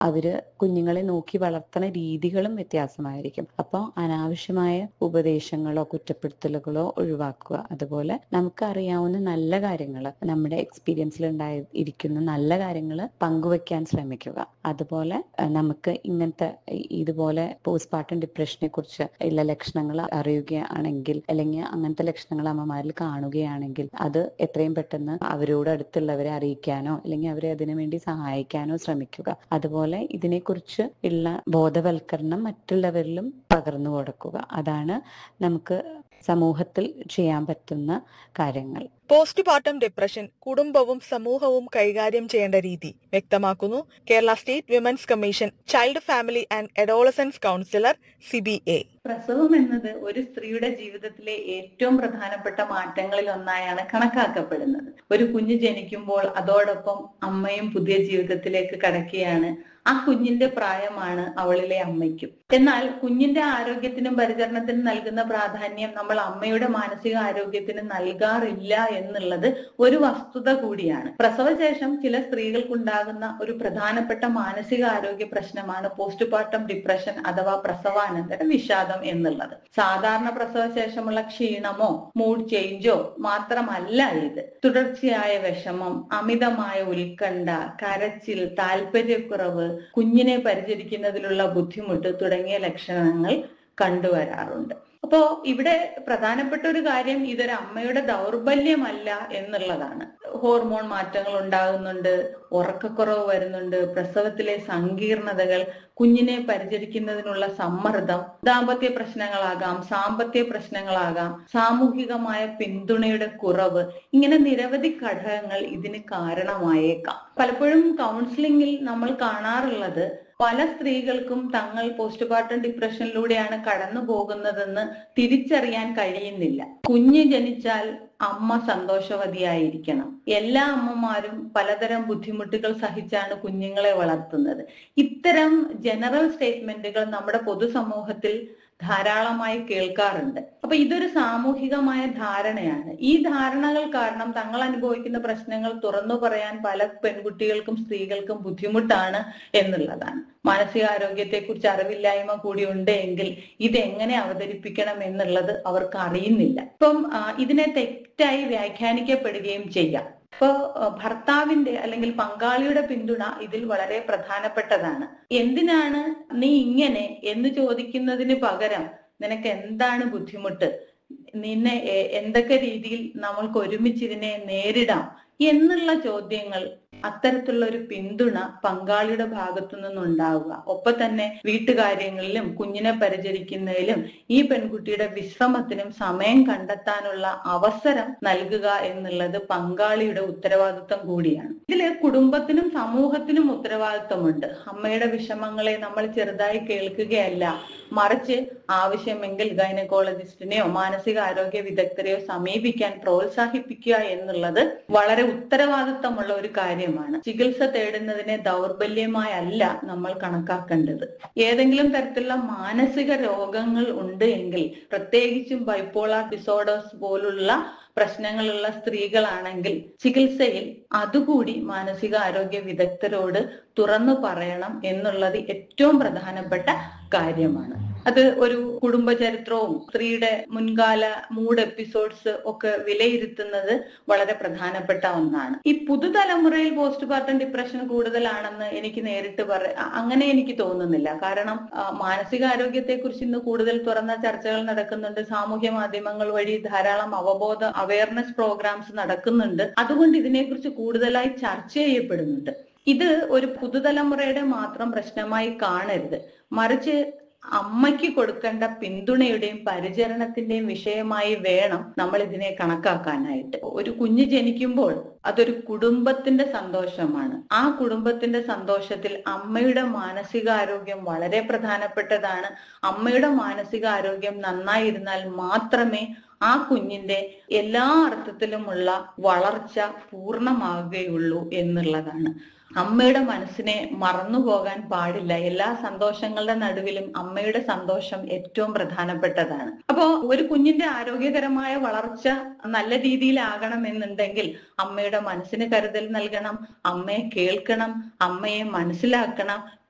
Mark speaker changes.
Speaker 1: അവര് കുഞ്ഞുങ്ങളെ നോക്കി വളർത്തുന്ന രീതികളും വ്യത്യാസമായിരിക്കും അപ്പോൾ അനാവശ്യമായ ഉപദേശങ്ങളോ കുറ്റപ്പെടുത്തലുകളോ ഒഴിവാക്കുക അതുപോലെ നമുക്കറിയാവുന്ന നല്ല കാര്യങ്ങൾ നമ്മുടെ എക്സ്പീരിയൻസിൽ ഉണ്ടായി ഇരിക്കുന്ന നല്ല കാര്യങ്ങൾ പങ്കുവെക്കാൻ ശ്രമിക്കുക അതുപോലെ അഹ് നമുക്ക് ഇങ്ങനത്തെ ഇ- ഇതുപോലെ പോസ്റ്റ് പാർട്ടം ഡിപ്രഷനെ കുറിച്ച് ഉള്ള ലക്ഷണങ്ങൾ അറിയുകയാണെങ്കിൽ അല്ലെങ്കിൽ അങ്ങനത്തെ ലക്ഷണങ്ങൾ അമ്മമാരിൽ കാണുകയാണെങ്കിൽ അത് എത്രയും പെട്ടെന്ന് അവരോട് അടുത്തുള്ളവരെ അറിയിക്കാനോ അല്ലെങ്കിൽ അവരെ അതിനു വേണ്ടി സഹായിക്കാനോ ശ്രമിക്കുക അതുപോലെ ഇതിനെക്കുറിച്ച് ഉള്ള ബോധവൽക്കരണം മറ്റുള്ളവരിലും പകർന്നു കൊടുക്കുക അതാണ് നമുക്ക് സമൂഹത്തിൽ ചെയ്യാൻ പറ്റുന്ന കാര്യങ്ങൾ
Speaker 2: പോസ്റ്റ്മോർട്ടം ഡിപ്രഷൻ കുടുംബവും സമൂഹവും കൈകാര്യം ചെയ്യേണ്ട രീതി വ്യക്തമാക്കുന്നു Kerala state women's commission child family and adolescence counsellor C B A
Speaker 3: പ്രസവം എന്നത് ഒരു സ്ത്രീയുടെ ജീവിതത്തിലെ ഏറ്റവും പ്രധാനപ്പെട്ട മാറ്റങ്ങളിൽ ഒന്നായാണ് കണക്കാക്കപ്പെടുന്നത് ഒരു കുഞ്ഞ് ജനിക്കുമ്പോൾ അതോടൊപ്പം അമ്മയും പുതിയ ജീവിതത്തിലേക്ക് കടക്കുകയാണ് ആ കുഞ്ഞിന്റെ പ്രായമാണ് അവളിലെ അമ്മയ്ക്കും എന്നാൽ കുഞ്ഞിന്റെ ആരോഗ്യത്തിനും പരിചരണത്തിനും നൽകുന്ന പ്രാധാന്യം നമ്മൾ അമ്മയുടെ മാനസിക ആരോഗ്യത്തിന് നൽകാറില്ല എന്നുള്ളത് ഒരു വസ്തുത കൂടിയാണ് പ്രസവശേഷം ചില സ്ത്രീകൾക്കുണ്ടാകുന്ന ഒരു പ്രധാനപ്പെട്ട മാനസിക ആരോഗ്യ പ്രശ്നമാണ് പോസ്റ്റ്മോർട്ടം ഡിപ്രഷൻ അഥവാ പ്രസവാനന്തര വിഷാദം എന്നുള്ളത് സാധാരണ പ്രസവശേഷമുള്ള ക്ഷീണമോ മൂഡ് ചേഞ്ചോ മാത്രമല്ല ഇത് തുടർച്ചയായ വിഷമം അമിതമായ ഉത്കണ്ഠ കരച്ചിൽ താല്പര്യക്കുറവ് കുഞ്ഞിനെ പരിചരിക്കുന്നതിലുള്ള ബുദ്ധിമുട്ട് തുടങ്ങിയ ലക്ഷണങ്ങൾ കണ്ടുവരാറുണ്ട് അപ്പോ ഇവിടെ പ്രധാനപ്പെട്ട ഒരു കാര്യം ഇതൊരു അമ്മയുടെ ദൗർബല്യമല്ല എന്നുള്ളതാണ് ഹോർമോൺ മാറ്റങ്ങൾ ഉണ്ടാകുന്നുണ്ട് ഉറക്കക്കുറവ് വരുന്നുണ്ട് പ്രസവത്തിലെ സങ്കീർണതകൾ കുഞ്ഞിനെ പരിചരിക്കുന്നതിനുള്ള സമ്മർദ്ദം ദാമ്പത്യ പ്രശ്നങ്ങളാകാം സാമ്പത്തിക പ്രശ്നങ്ങളാകാം സാമൂഹികമായ പിന്തുണയുടെ കുറവ് ഇങ്ങനെ നിരവധി ഘടകങ്ങൾ ഇതിന് കാരണമായേക്കാം പലപ്പോഴും കൗൺസിലിംഗിൽ നമ്മൾ കാണാറുള്ളത് പല സ്ത്രീകൾക്കും തങ്ങൾ പോസ്റ്റ്മോർട്ടം ഡിപ്രഷനിലൂടെയാണ് കടന്നു പോകുന്നതെന്ന് തിരിച്ചറിയാൻ കഴിയുന്നില്ല കുഞ്ഞ് ജനിച്ചാൽ അമ്മ സന്തോഷവതിയായിരിക്കണം എല്ലാ അമ്മമാരും പലതരം ബുദ്ധിമുട്ടുകൾ സഹിച്ചാണ് കുഞ്ഞുങ്ങളെ വളർത്തുന്നത് ഇത്തരം ജനറൽ സ്റ്റേറ്റ്മെന്റുകൾ നമ്മുടെ പൊതുസമൂഹത്തിൽ ധാരാളമായി കേൾക്കാറുണ്ട് അപ്പൊ ഇതൊരു സാമൂഹികമായ ധാരണയാണ് ഈ ധാരണകൾ കാരണം തങ്ങൾ അനുഭവിക്കുന്ന പ്രശ്നങ്ങൾ തുറന്നു പറയാൻ പല പെൺകുട്ടികൾക്കും സ്ത്രീകൾക്കും ബുദ്ധിമുട്ടാണ് എന്നുള്ളതാണ് മാനസികാരോഗ്യത്തെ കുറിച്ച് അറിവില്ലായ്മ കൂടി ഉണ്ട് എങ്കിൽ ഇതെങ്ങനെ അവതരിപ്പിക്കണം എന്നുള്ളത് അവർക്ക് അറിയുന്നില്ല ഇപ്പം ആ, ഇതിനെ തെറ്റായി വ്യാഖ്യാനിക്കപ്പെടുകയും ചെയ്യാം ഇപ്പോ അഹ് ഭർത്താവിന്റെ അല്ലെങ്കിൽ പങ്കാളിയുടെ പിന്തുണ ഇതിൽ വളരെ പ്രധാനപ്പെട്ടതാണ് എന്തിനാണ് നീ ഇങ്ങനെ എന്ന് ചോദിക്കുന്നതിന് പകരം നിനക്ക് എന്താണ് ബുദ്ധിമുട്ട് നിന്നെ എ- എന്തൊക്കെ രീതിയിൽ നമ്മൾക്ക് ഒരുമിച്ചിതിനെ നേരിടാം എന്നുള്ള ചോദ്യങ്ങൾ അത്തരത്തിലുള്ള ഒരു പിന്തുണ പങ്കാളിയുടെ ഭാഗത്തു നിന്നുണ്ടാവുക ഒപ്പം തന്നെ വീട്ടുകാര്യങ്ങളിലും കുഞ്ഞിനെ പരിചരിക്കുന്നതിലും ഈ പെൺകുട്ടിയുടെ വിശ്രമത്തിനും സമയം കണ്ടെത്താനുള്ള അവസരം നൽകുക എന്നുള്ളത് പങ്കാളിയുടെ ഉത്തരവാദിത്വം കൂടിയാണ് ഇതില് കുടുംബത്തിനും സമൂഹത്തിനും ഉത്തരവാദിത്വമുണ്ട് അമ്മയുടെ വിഷമങ്ങളെ നമ്മൾ ചെറുതായി കേൾക്കുകയല്ല മറിച്ച് ആവശ്യമെങ്കിൽ ഗൈനക്കോളജിസ്റ്റിനെയോ മാനസികാരോഗ്യ വിദഗ്ധരെയോ സമീപിക്കാൻ പ്രോത്സാഹിപ്പിക്കുക എന്നുള്ളത് വളരെ ഉത്തരവാദിത്തമുള്ള ഒരു കാര്യമാണ് ചികിത്സ തേടുന്നതിനെ ദൗർബല്യമായല്ല നമ്മൾ കണക്കാക്കേണ്ടത് ഏതെങ്കിലും തരത്തിലുള്ള മാനസിക രോഗങ്ങൾ ഉണ്ട് എങ്കിൽ പ്രത്യേകിച്ചും ബൈപ്പോളാർ ഡിസോർഡേഴ്സ് പോലുള്ള പ്രശ്നങ്ങളുള്ള സ്ത്രീകളാണെങ്കിൽ ചികിത്സയിൽ അതുകൂടി മാനസിക ആരോഗ്യ വിദഗ്ധരോട് തുറന്നു പറയണം എന്നുള്ളത് ഏറ്റവും പ്രധാനപ്പെട്ട കാര്യമാണ് അത് ഒരു കുടുംബ ചരിത്രവും സ്ത്രീയുടെ മുൻകാല മൂഡ് എപ്പിസോഡ്സ് ഒക്കെ വിലയിരുത്തുന്നത് വളരെ പ്രധാനപ്പെട്ട ഒന്നാണ് ഈ പുതുതലമുറയിൽ പോസ്റ്റ്മോർട്ടം ഡിപ്രഷൻ കൂടുതലാണെന്ന് എനിക്ക് നേരിട്ട് പറ അ- അങ്ങനെ എനിക്ക് തോന്നുന്നില്ല കാരണം ആ, മാനസികാരോഗ്യത്തെ കുറിച്ച് ഇന്ന് കൂടുതൽ തുറന്ന ചർച്ചകൾ നടക്കുന്നുണ്ട് സാമൂഹ്യ മാധ്യമങ്ങൾ വഴി ധാരാളം അവബോധ അവയർനെസ് പ്രോഗ്രാംസ് നടക്കുന്നുണ്ട് അതുകൊണ്ട് ഇതിനെക്കുറിച്ച് കൂടുതലായി ചർച്ച ചെയ്യപ്പെടുന്നുണ്ട് ഇത് ഒരു പുതുതലമുറയുടെ മാത്രം പ്രശ്നമായി കാണരുത് മറിച്ച് അമ്മയ്ക്ക് കൊടുക്കേണ്ട പിന്തുണയുടെയും പരിചരണത്തിന്റെയും വിഷയമായി വേണം നമ്മൾ ഇതിനെ കണക്കാക്കാനായിട്ട് ഒരു കുഞ്ഞ് ജനിക്കുമ്പോൾ അതൊരു കുടുംബത്തിന്റെ സന്തോഷമാണ് ആ കുടുംബത്തിന്റെ സന്തോഷത്തിൽ അമ്മയുടെ മാനസികാരോഗ്യം വളരെ പ്രധാനപ്പെട്ടതാണ് അമ്മയുടെ മാനസികാരോഗ്യം നന്നായിരുന്നാൽ മാത്രമേ ആ കുഞ്ഞിന്റെ എല്ലാ അർത്ഥത്തിലുമുള്ള വളർച്ച പൂർണ്ണമാകുകയുള്ളൂ എന്നുള്ളതാണ് അമ്മയുടെ മനസ്സിനെ മറന്നുപോകാൻ പാടില്ല എല്ലാ സന്തോഷങ്ങളുടെ നടുവിലും അമ്മയുടെ സന്തോഷം ഏറ്റവും പ്രധാനപ്പെട്ടതാണ് അപ്പോ ഒരു കുഞ്ഞിന്റെ ആരോഗ്യകരമായ വളർച്ച നല്ല രീതിയിലാകണം എന്നുണ്ടെങ്കിൽ അമ്മയുടെ മനസ്സിന് കരുതൽ നൽകണം അമ്മയെ കേൾക്കണം അമ്മയെ മനസ്സിലാക്കണം